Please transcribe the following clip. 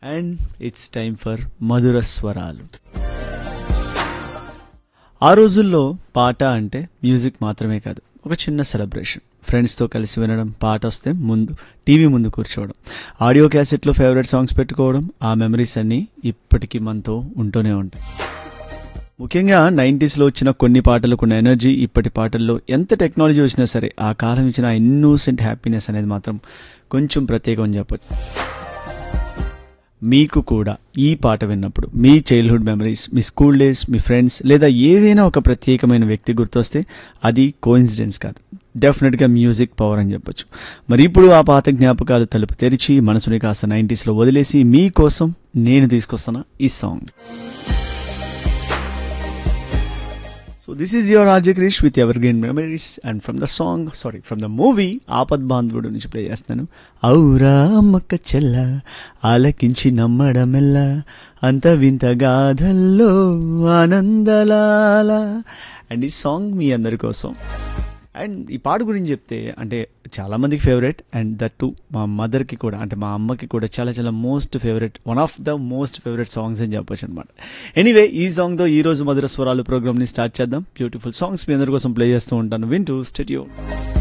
and it's time for మధుర స్వరాలు ఆ రోజుల్లో పాట అంటే మ్యూజిక్ మాత్రమే కాదు ఒక చిన్న సెలబ్రేషన్ ఫ్రెండ్స్తో కలిసి వినడం పాట వస్తే ముందు టీవీ ముందు కూర్చోవడం ఆడియో క్యాసెట్లో ఫేవరెట్ సాంగ్స్ పెట్టుకోవడం ఆ మెమరీస్ అన్నీ ఇప్పటికీ మనతో ఉంటూనే ఉంటాయి ముఖ్యంగా నైంటీస్లో వచ్చిన కొన్ని పాటలకు ఉన్న ఎనర్జీ ఇప్పటి పాటల్లో ఎంత టెక్నాలజీ వచ్చినా సరే ఆ కాలం ఇచ్చిన ఇన్నోసెంట్ హ్యాపీనెస్ అనేది మాత్రం కొంచెం ప్రత్యేకం అని చెప్పొచ్చు మీకు కూడా ఈ పాట విన్నప్పుడు మీ చైల్డ్హుడ్ మెమరీస్ మీ స్కూల్ డేస్ మీ ఫ్రెండ్స్ లేదా ఏదైనా ఒక ప్రత్యేకమైన వ్యక్తి గుర్తొస్తే అది కోయిన్సిడెన్స్ కాదు డెఫినెట్గా మ్యూజిక్ పవర్ అని చెప్పొచ్చు మరి ఇప్పుడు ఆ పాత జ్ఞాపకాలు తలుపు తెరిచి మనసుని కాస్త నైంటీస్లో వదిలేసి మీకోసం నేను తీసుకొస్తున్న ఈ song so this is your RJ Krish with evergreen memories and from the song sorry from the movie Aapad Bandhavudu నుంచి ప్లే చేస్తాను ఔరా అమ్మక్క చెల్ల ఆలకించి నమ్మడమెల్ల అంత వింత గాథల్లో ఆనందలాల అండ్ ఈ సాంగ్ మీ అందరి కోసం అండ్ ఈ పాట గురించి చెప్తే అంటే చాలా మందికి ఫేవరెట్ అండ్ దట్ టు మా మదర్కి కూడా అంటే మా అమ్మకి కూడా చాలా చాలా most favourite one of the most favourite songs అని చెప్పొచ్చు అనమాట ఎనీవే ఈ సాంగ్తో ఈ రోజు మధుర స్వరాలు ప్రోగ్రామ్ని స్టార్ట్ చేద్దాం బ్యూటిఫుల్ సాంగ్స్ మీ అందరి కోసం ప్లే చేస్తూ ఉంటాను వింటూ స్టెడియో